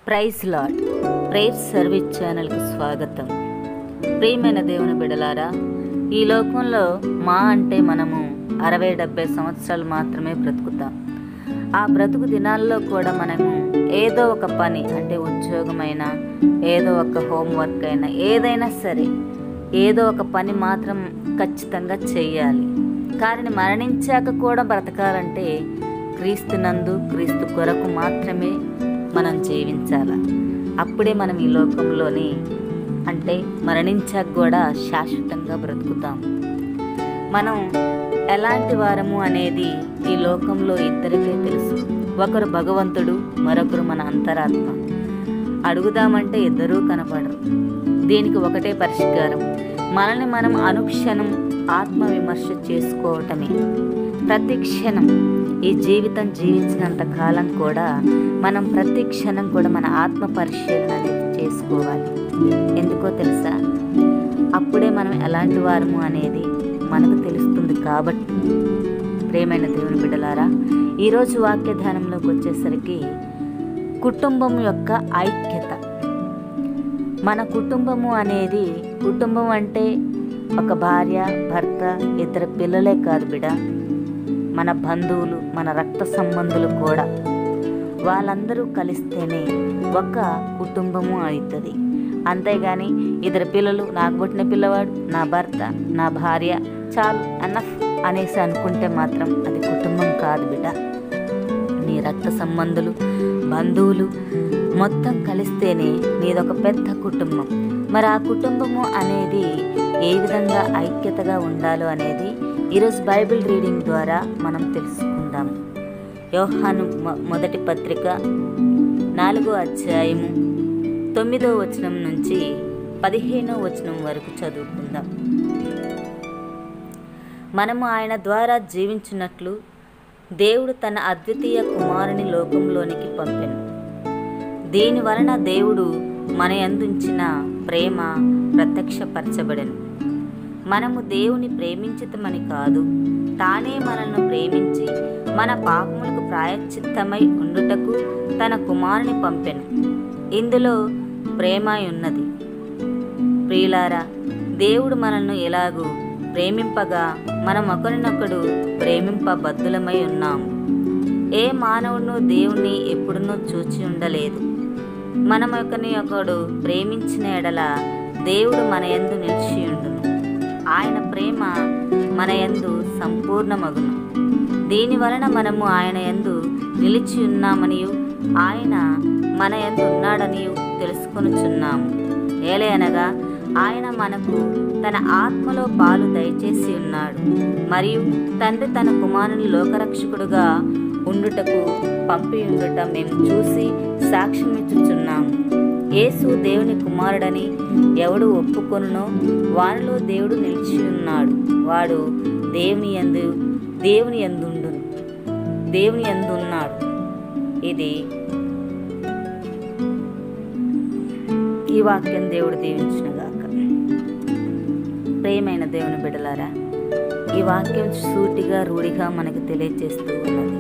praise lord prayer service ఛానల్కి స్వాగతం ప్రియమైన దేవుని బిడలారా ఈ లోకంలో మా అంటే మనము అరవై డెబ్బై సంవత్సరాలు మాత్రమే బ్రతుకుతాం ఆ బ్రతుకు దినాల్లో కూడా మనము ఏదో ఒక పని అంటే ఉద్యోగమైనా ఏదో ఒక హోంవర్క్ అయినా ఏదైనా సరే ఏదో ఒక పని మాత్రం ఖచ్చితంగా చేయాలి కానీ మరణించాక కూడా బ్రతకాలంటే క్రీస్తునందు క్రీస్తు కొరకు మాత్రమే మనం జీవించాలి అప్పుడే మనం ఈ లోకంలోని అంటే మరణించాక కూడా శాశ్వతంగా బ్రతుకుతాం మనం ఎలాంటి వారము అనేది ఈ లోకంలో ఇద్దరికే తెలుసు ఒకరు భగవంతుడు మరొకరు మన అంతరాత్మ అడుగుదామంటే ఇద్దరూ కనపడరు దీనికి ఒకటే పరిష్కారం మనల్ని మనం అనుక్షణం ఆత్మ విమర్శ చేసుకోవటమే ప్రతి క్షణం ఈ జీవితం జీవించినంత కాలం కూడా మనం ప్రతి క్షణం కూడా మన ఆత్మ పరిశీలన అనేది చేసుకోవాలి ఎందుకో తెలుసా అప్పుడే మనం ఎలాంటి వారము అనేది మనకు తెలుస్తుంది కాబట్టి ప్రేమైన దేవుని బిడ్డలారా ఈరోజు వాక్య ధ్యానంలోకి వచ్చేసరికి కుటుంబం యొక్క ఐక్యత మన కుటుంబము అనేది కుటుంబం అంటే ఒక భార్య భర్త ఇద్దరు పిల్లలే కాదు బిడ మన బంధువులు మన రక్త సంబంధులు కూడా వాళ్ళందరూ కలిస్తేనే ఒక కుటుంబము అవుతుంది అంతేగాని ఇద్దరు పిల్లలు నాకు పుట్టిన పిల్లవాడు నా భర్త నా భార్య చాలు అన్నఫ్ అనేసి అనుకుంటే మాత్రం అది కుటుంబం కాదు బిడ్డ నీ రక్త సంబంధులు బంధువులు మొత్తం కలిస్తేనే నీదొక పెద్ద కుటుంబం మరి ఆ కుటుంబము అనేది ఏ విధంగా ఐక్యతగా ఉండాలో అనేది ఈరోజు బైబిల్ రీడింగ్ ద్వారా మనం తెలుసుకుందాం యోహాను మొ- మొదటి పత్రిక నాలుగో అధ్యాయము తొమ్మిదో వచనం నుంచి పదిహేనో వచనం వరకు చదువుకుందాం మనము ఆయన ద్వారా జీవించినట్లు దేవుడు తన అద్వితీయ కుమారుని లోకంలోనికి పంపెను దీని వలన దేవుడు మన యందుంచిన ప్రేమ ప్రత్యక్షపరచబడెను మనము దేవుని ప్రేమించితమని కాదు తానే మనల్ని ప్రేమించి మన పాపములకు ప్రాయశ్చిత్తమై ఉండుటకు తన కుమారుని పంపెను ఇందులో ప్రేమ ఉన్నది ప్రియులారా దేవుడు మనల్ని ఎలాగూ ప్రేమింపగా మనం ఒకరినొకడు ప్రేమింపబద్ధులమై ఉన్నాము ఏ మానవుడు దేవుణ్ణి ఎప్పుడునూ చూచి ఉండలేదు మనం ఒకరిని ఒకడు ప్రేమించిన ఎడల దేవుడు మన యందు నిలిచియుండును ఆయన ప్రేమ మన యందు సంపూర్ణమగును దీని వలన మనము ఆయన యందు నిలిచి ఉన్నామనియు ఆయన మన యందు ఉన్నాడనియు తెలుసుకొనుచున్నాము ఏలయనగా ఆయన మనకు తన ఆత్మలో పాలు దయచేసి ఉన్నాడు మరియు తండ్రి తన కుమారుని లోకరక్షకుడుగా ఉండుటకు పంపి ఉండుట మేము చూసి సాక్ష్యమిచ్చుచున్నాము యేసు దేవుని కుమారుడని ఎవడు ఒప్పుకొనునో వానిలో దేవుడు నిలిచి ఉన్నాడు వాడు దేవుని యందు దేవుని యందుండు దేవుని యందు ఉన్నాడు ఇది ఈ వాక్యం దేవుడు దీవించినగాక ప్రేమైన దేవుని బిడలారా ఈ వాక్యం సూటిగా రూఢిగా మనకు తెలియజేస్తూ ఉన్నది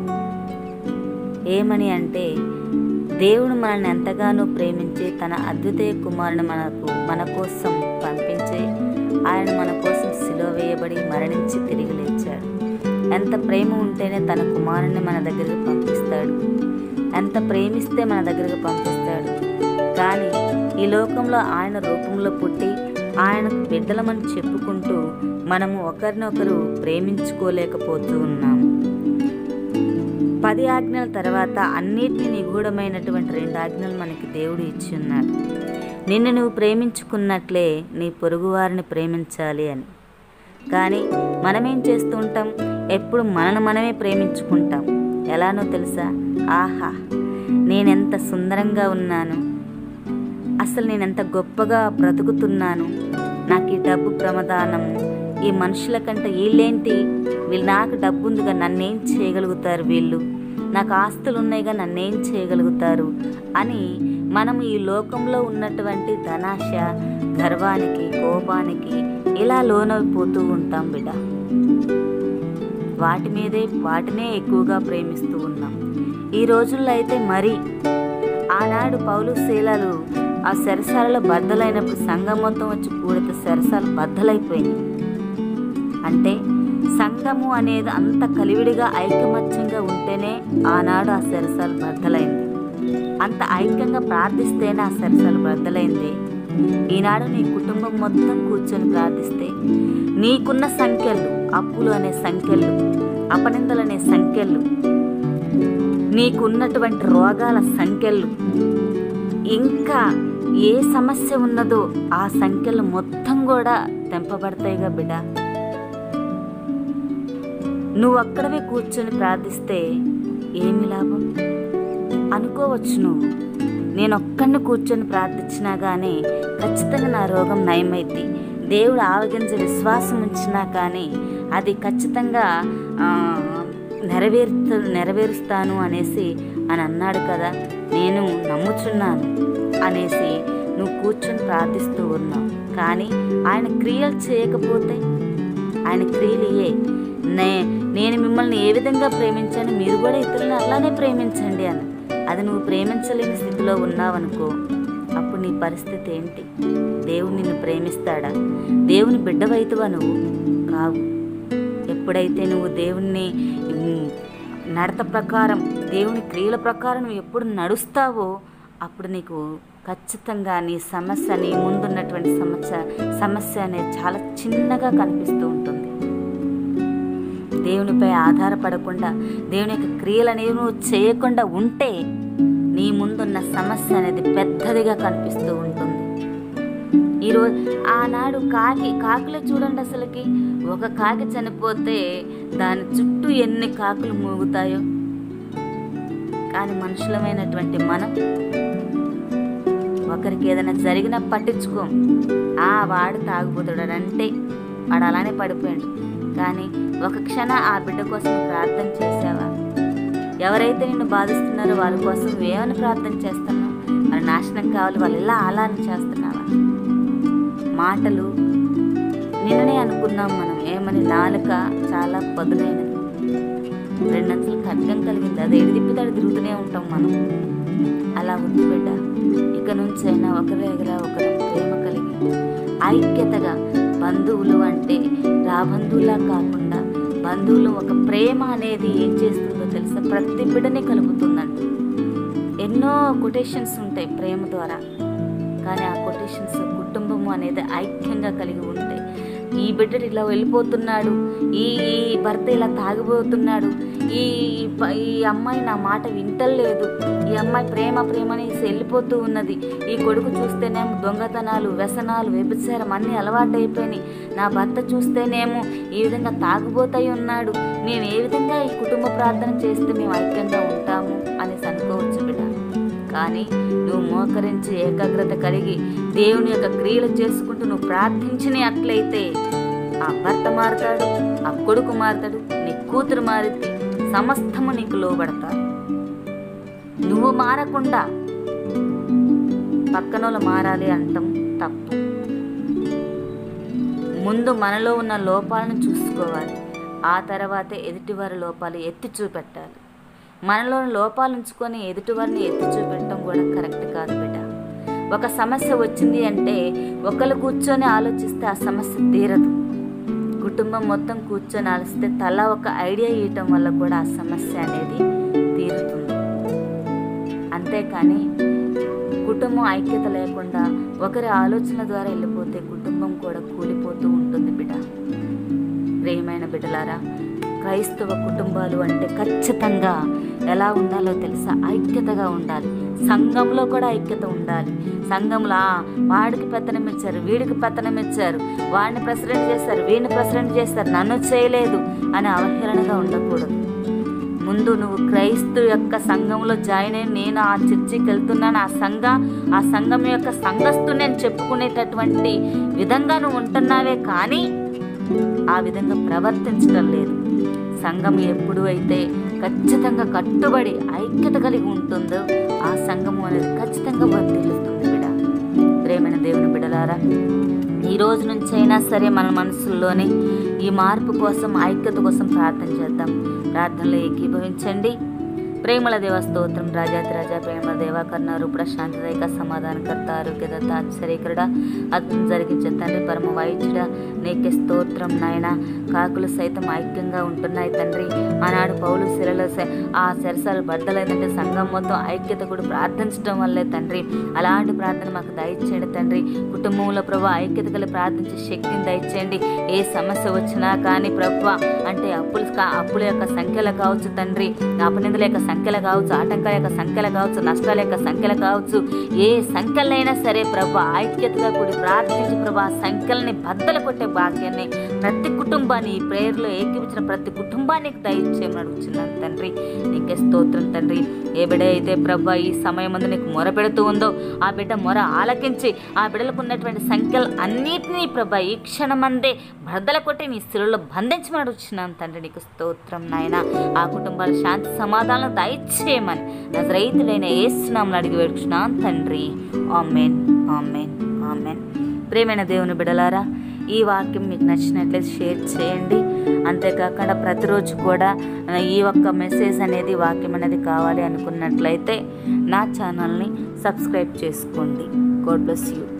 ఏమని అంటే దేవుడు మనల్ని ఎంతగానో ప్రేమించి తన అద్వితీయ కుమారుని మనకు మన కోసం పంపించి ఆయన మన కోసం సిలువ వేయబడి మరణించి తిరిగి లేచాడు ఎంత ప్రేమ ఉంటేనే తన కుమారుని మన దగ్గరికి పంపిస్తాడు ఎంత ప్రేమిస్తే మన దగ్గరికి పంపిస్తాడు కానీ ఈ లోకంలో ఆయన రూపంలో పుట్టి ఆయన బిడ్డలమని చెప్పుకుంటూ మనము ఒకరినొకరు ప్రేమించుకోలేకపోతూ ఉన్నాము పది ఆజ్ఞల తర్వాత అన్నిటిని నిగూఢమైనటువంటి రెండు ఆజ్ఞలు మనకి దేవుడు ఇచ్చి ఉన్నాడు నిన్ను నువ్వు ప్రేమించుకున్నట్లే నీ పొరుగువారిని ప్రేమించాలి అని కానీ మనమేం చేస్తూ ఉంటాం ఎప్పుడు మనను మనమే ప్రేమించుకుంటాం ఎలానో తెలుసా ఆహా నేనెంత సుందరంగా ఉన్నాను అసలు నేను ఎంత గొప్పగా బ్రతుకుతున్నాను నాకు ఈ డబ్బు ప్రమదానము ఈ మనుషుల కంటే వీళ్ళేంటి వీళ్ళు నాకు డబ్బు ఉందిగా నన్నేం చేయగలుగుతారు వీళ్ళు నాకు ఆస్తులు ఉన్నాయిగా నన్నేం చేయగలుగుతారు అని మనం ఈ లోకంలో ఉన్నటువంటి ధనాశ గర్వానికి కోపానికి ఇలా లోనైపోతూ ఉంటాం బిడ్డ వాటి మీదే వాటినే ఎక్కువగా ప్రేమిస్తూ ఉన్నాం ఈ రోజుల్లో అయితే మరి ఆనాడు పౌలు శీలాలు ఆ సెరసాలలో బద్దలైనప్పుడు సంఘం మొత్తం వచ్చి కూడితే సెరసాలు బద్దలైపోయినాయి అంటే సంఘము అనేది అంత కలివిడిగా ఐకమత్యంగా ఉంటేనే ఆనాడు ఆ సెరసాలు బద్దలైంది అంత ఐక్యంగా ప్రార్థిస్తేనే ఆ సెరసాలు బద్దలైంది ఈనాడు నీ కుటుంబం మొత్తం కూర్చొని ప్రార్థిస్తే నీకున్న సంఖ్యలు అప్పులు అనే సంఖ్యలు అపనిందలు అనే సంఖ్యలు నీకున్నటువంటి రోగాల సంఖ్యలు ఇంకా ఏ సమస్య ఉన్నదో ఆ సంఖ్యలు మొత్తం కూడా తెంపబడతాయిగా బిడ్డ నువ్వు అక్కడవే కూర్చొని ప్రార్థిస్తే ఏమి లాభం అనుకోవచ్చు నువ్వు నేను ఒక్కడిని కూర్చొని ప్రార్థించినా కానీ ఖచ్చితంగా నా రోగం నయమైద్ది దేవుడు ఆవగించ విశ్వాసం ఉంచినా కానీ అది ఖచ్చితంగా ఆ, నెరవేర్త నెరవేరుస్తాను అనేసి అని అన్నాడు కదా నేను నమ్ముచున్నాను అనేసి నువ్వు కూర్చొని ప్రార్థిస్తూ ఉన్నావు కానీ ఆయన క్రియలు చేయకపోతే ఆయన క్రియలు ఇయే నే నేను మిమ్మల్ని ఏ విధంగా ప్రేమించాను మీరు కూడా ఇతరులను అలానే ప్రేమించండి అని అది నువ్వు ప్రేమించలేని స్థితిలో ఉన్నావనుకో అప్పుడు నీ పరిస్థితి ఏంటి దేవుడు నిన్ను ప్రేమిస్తాడా దేవుని బిడ్డవైతువా నువ్వు కావు ఎప్పుడైతే నువ్వు దేవుణ్ణి ఉమ్, నడత ప్రకారం దేవుని క్రియల ప్రకారం నువ్వు ఎప్పుడు నడుస్తావో అప్పుడు నీకు ఖచ్చితంగా నీ సమస్య నీ ముందున్నటువంటి సమస్య సమస్య అనేది చాలా చిన్నగా కనిపిస్తూ ఉంటుంది దేవునిపై ఆధారపడకుండా దేవుని యొక్క క్రియలు అనేవి నువ్వు చేయకుండా ఉంటే నీ ముందున్న సమస్య అనేది పెద్దదిగా కనిపిస్తూ ఉంటుంది ఈరోజు ఆనాడు కాకి కాకులే చూడండి అసలుకి ఒక కాకి చనిపోతే దాని చుట్టూ ఎన్ని కాకులు మూగుతాయో కానీ మనుషులమైనటువంటి మనం ఒకరికి ఏదైనా జరిగినా పట్టించుకోం ఆ వాడు తాగుపోతాడు అంటే వాడు అలానే పడిపోయాడు కానీ ఒక క్షణ ఆ బిడ్డ కోసం ప్రార్థన చేసావా ఎవరైతే నిన్ను బాధిస్తున్నారో వాళ్ళ కోసం ఏమని ప్రార్థన చేస్తున్నావు వాళ్ళ నాశనం కావాలి వాళ్ళు ఇలా అలానే చేస్తున్నావా మాటలు నిన్ననే అనుకున్నాం మనం ఏమని నాలుక చాలా పదునైనది రెండంతలు ఖడ్గం కలిగింది అది ఎడి తిప్పితే తిరుగుతూనే ఉంటాం మనం అలా ఉంది బిడ్డ ఇక నుంచైనా ఒకరి దగ్గర ఒకరు ప్రేమ కలిగి ఐక్యతగా బంధువులు అంటే రాబంధువులా కాకుండా బంధువులు ఒక ప్రేమ అనేది ఏం చేస్తుందో తెలుసా ప్రతి బిడ్డని కలుపుతుందంట ఎన్నో కొటేషన్స్ ఉంటాయి ప్రేమ ద్వారా కానీ ఆ కొటేషన్స్ కుటుంబము అనేది ఐక్యంగా కలిగి ఉంటే ఈ బిడ్డడు ఇలా వెళ్ళిపోతున్నాడు ఈ ఈ భర్త ఇలా తాగిపోతున్నాడు ఈ ఈ ప- ఈ అమ్మాయి నా మాట వింటలేదు ఈ అమ్మాయి ప్రేమ ప్రేమ అనేసి వెళ్ళిపోతూ ఉన్నది ఈ కొడుకు చూస్తేనేమో దొంగతనాలు వ్యసనాలు వ్యభిచారం అన్నీ అలవాటైపోయినాయి నా భర్త చూస్తేనేమో ఈ విధంగా తాగుబోతాయి ఉన్నాడు మేము ఏ విధంగా ఈ కుటుంబ ప్రార్థన చేస్తే మేము ఐక్యంగా ఉంటాము అనేసి అనుకోవచ్చు బిడ్డ కానీ నువ్వు మోకరించి ఏకాగ్రత కలిగి దేవుని యొక్క క్రియలు చేసుకుంటూ నువ్వు ప్రార్థించిన అట్లయితే ఆ భర్త మారుతాడు ఆ కొడుకు మారుతాడు నీ కూతురు మారితే సమస్తము నీకు లోబడతారు నువ్వు మారకుండా పక్కనోళ్ళు మారాలి అంటాం తప్పు ముందు మనలో ఉన్న లోపాలను చూసుకోవాలి ఆ తర్వాతే ఎదుటివారి లోపాలు ఎత్తి చూపెట్టాలి మనలోని లోపాలు ఉంచుకొని ఎదుటివారిని ఎత్తి చూపెట్టడం కూడా కరెక్ట్ కాదు బిడ్డ ఒక సమస్య వచ్చింది అంటే ఒకళ్ళు కూర్చొని ఆలోచిస్తే ఆ సమస్య తీరదు కుటుంబం మొత్తం కూర్చొని ఆలోచిస్తే తలా ఒక ఐడియా ఇవ్వటం వల్ల కూడా ఆ సమస్య అనేది తీరుతుంది అంతేకాని కుటుంబం ఐక్యత లేకుండా ఒకరి ఆలోచన ద్వారా వెళ్ళిపోతే కుటుంబం కూడా కూలిపోతూ ఉంటుంది బిడ్డ ప్రియమైన బిడ్డలారా క్రైస్తవ కుటుంబాలు అంటే ఖచ్చితంగా ఎలా ఉండాలో తెలుసా ఐక్యతగా ఉండాలి సంఘంలో కూడా ఐక్యత ఉండాలి సంఘంలో "ఆ, వాడికి పెత్తనం ఇచ్చారు వీడికి పెత్తనం ఇచ్చారు వాడిని ప్రెసిడెంట్ చేస్తారు వీడిని ప్రెసిడెంట్ చేస్తారు నన్ను చేయలేదు అని అవహేళనగా ఉండకూడదు ముందు నువ్వు క్రైస్తు యొక్క సంఘంలో జాయిన్ అయ్యి నేను ఆ చర్చికి వెళ్తున్నాను ఆ సంఘ ఆ సంఘం యొక్క సంఘస్థు నేను చెప్పుకునేటటువంటి విధంగా నువ్వు ఉంటున్నావే కానీ ఆ విధంగా ప్రవర్తించడం లేదు సంఘం ఎప్పుడు అయితే ఖచ్చితంగా కట్టుబడి ఐక్యత కలిగి ఉంటుందో ఆ సంఘము అనేది ఖచ్చితంగా వర్తిల్లుతుంది బిడ ప్రేమైన దేవుని బిడలారా ఈ రోజు నుంచి అయినా సరే మన మనసుల్లోనే ఈ మార్పు కోసం ఐక్యత కోసం ప్రార్థన చేద్దాం ప్రార్థనలో ఏకీభవించండి ప్రేమల దేవ స్తోత్రం రాజాతి రాజా ప్రేమల దేవ కరుణారూపుడ శాంతిదైక సమాధానకర్త ఆరోగ్యదత్త ఆశ్చర్యకరుడ అద్భుతం జరిగించే తండ్రి పరమ వైద్యుడ నీకే స్తోత్రం నాయన కాకులు సైతం ఐక్యంగా ఉంటున్నాయి తండ్రి ఆనాడు పౌలు శిలలో శ- ఆ శరసాలు బద్దలైందంటే సంఘం మొత్తం ఐక్యత కూడా ప్రార్థించడం వల్లే తండ్రి అలాంటి ప్రార్థన మాకు దయచేయండి తండ్రి కుటుంబంలో ప్రభు ఐక్యత కలిగి ప్రార్థించే శక్తిని దయచేయండి ఏ సమస్య వచ్చినా కానీ ప్రభు అంటే అప్పులు కా- అప్పుల యొక్క సంఖ్యలు కావచ్చు తండ్రి అపనిందుల యొక్క సంఖ్యలు కావచ్చు ఆటంకాల యొక్క సంఖ్యలు కావచ్చు నష్టాల యొక్క సంఖ్యలు కావచ్చు ఏ సంఖ్యలైనా సరే ప్రభు ఐక్యతగా కూడి ప్రార్థించి ప్రభు ఆ సంఖ్యలని బద్దలు కొట్టే భాగ్యాన్ని ప్రతి కుటుంబాన్ని ఈ ప్రేయర్లో ఏకీపించిన ప్రతి కుటుంబానికి దయచేయమని అడుగుతున్నాను తండ్రి నీకే స్తోత్రం తండ్రి ఏ బిడ్డ అయితే ప్రభు ఈ సమయం ముందు నీకు మొర పెడుతూ ఉందో ఆ బిడ్డ మొర ఆలకించి ఆ బిడ్డలకు ఉన్నటువంటి సంఖ్యలు అన్నిటినీ ప్రభ ఈ క్షణమందే బద్దల కొట్టి నీ శిలులో బంధించమని అడుగుతున్నాను తండ్రి నీకు స్తోత్రం నాయన ఆ కుటుంబాల శాంతి సమాధానం దయచేయమని నజరైతుడైన ఏసునామని అడిగి వేడుచున్నాను తండ్రి ఆమెన్ ఆమెన్ ఆమెన్ ప్రేమైన దేవుని బిడలారా ఈ వాక్యం మీకు నచ్చినట్లయితే షేర్ చేయండి అంతేకాకుండా ప్రతిరోజు కూడా ఆ, ఈ ఒక్క మెసేజ్ అనేది వాక్యం అనేది కావాలి అనుకున్నట్లయితే నా ఛానల్ని సబ్స్క్రైబ్ చేసుకోండి గాడ్ బ్లెస్ యూ